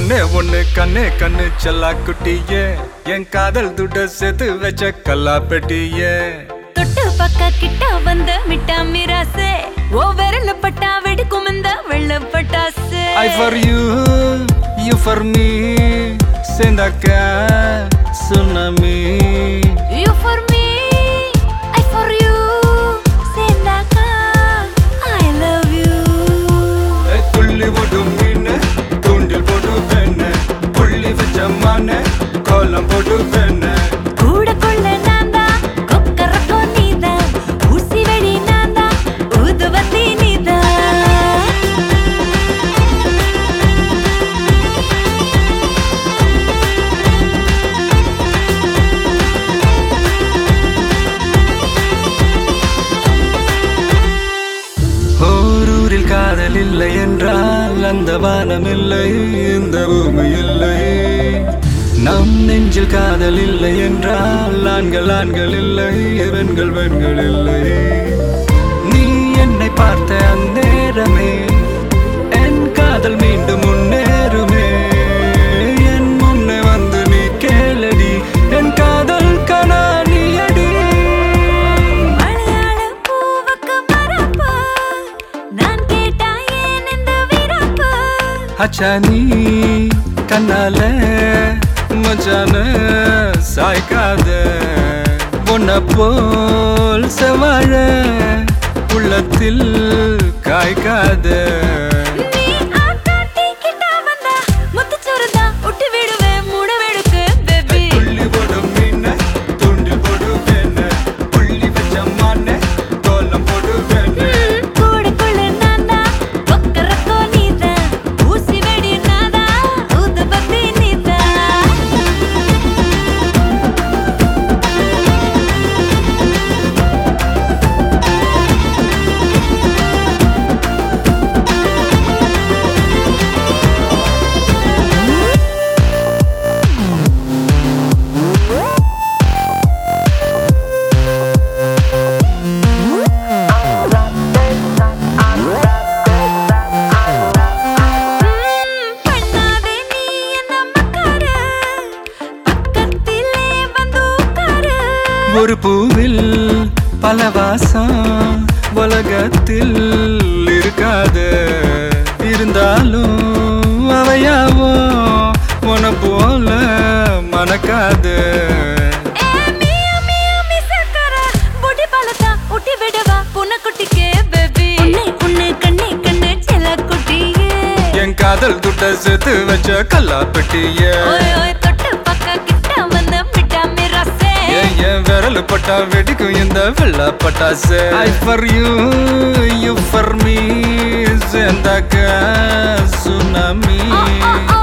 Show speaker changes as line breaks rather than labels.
ஒண்ணே ஒண்ணு கண்ணே கண்ணு செல்லா குட்டியே என் காதல் துட்ட சேர்த்து வச்ச கல்லா பெட்டியே
தொட்டு பக்க கிட்ட வந்த மிட்டா மிராசே ஓ விரல பட்டா வெடிக்கும் இந்த வெள்ள பட்டாசு
I for you you for me சேர்ந்தாக்க tsunami
you for me I for you சேர்ந்தாக்கா ஐ லவ் யூ
துள்ளி போடும் மீன் தூண்டில் போடு பெண்ணு புள்ளி வச்ச மான கோலம் போடு பெண்ணு
கூட கொள்ள நான்தா கொக்கரக்கோ நீதான் ஊசி வெடி நான்தா ஊதுவத்தி நீதான்
ஓரூரில் காதல் இல்லை என்றால் அந்த வானம் இல்லை இந்த பூமி இல்லை நம் நெஞ்சில் காதல் இல்லை என்றால் ஆண்கள் ஆண்கள் இல்லை பெண்கள் பெண்கள் இல்லை நீ என்னை பார்த்த அந்நேரமே என் காதல் மீண்டும் முன்னேறுமே என் முன்னே வந்து நீ கேளடி என் காதல் கனா நீ அடி
மலையாள பூவுக்கு மரப்பு நான் கேட்டா ஏன் இந்த விரப்பு
அச்சா நீ கண்ணால மச்சான சாய்க்காத உன்னை போல் செவாழ உள்ளத்தில் காய்க்காத
நீ ஆட்டாட்டி கிட்ட வந்தா முத்துச்சோறுதா விட்டு விடுவேன் மூட வெடுக்கு பேபி
துள்ளி போடும் மீன தூண்டில் போடுவேன் புள்ளி வச்ச மான கோலம் போடுவேன்
கூட கொள்ள நான்தா கொக்கரக்கோ நீதான் ஊசி வெடி நாதா ஊதுபத்தி நீதான் பண்ணாதே நீ என்ன மக்காரு பக்கத்திலே வந்து உட்காரு
ஒரு பூவில் பல வாசம் உலகத்தில் இருக்காது இருந்தாலும் அவையாவோ உன போல மணக்காது
ஏ மியா மியா மிசக்கர பொடி பழத்தா ஊட்டி விடவா புனக்குட்டிக்கே பேபி உன்னை உன்னை கண்ணே கண்ணே செல்ல குட்டியே
என் காதல் துட்ட சேர்த்து வச்ச கல்லா பெட்டிய
ஓய் ஓய் தொட்டு பக்க கிட்ட வந்த மிட்டா மிராசே
ஏன் என் விரல் பட்டா வெடிக்கும் இந்த வெள்ள பட்டாசு I for you you for me சேர்ந்தாக்க சுனாமி
ஆ ஆ ஆ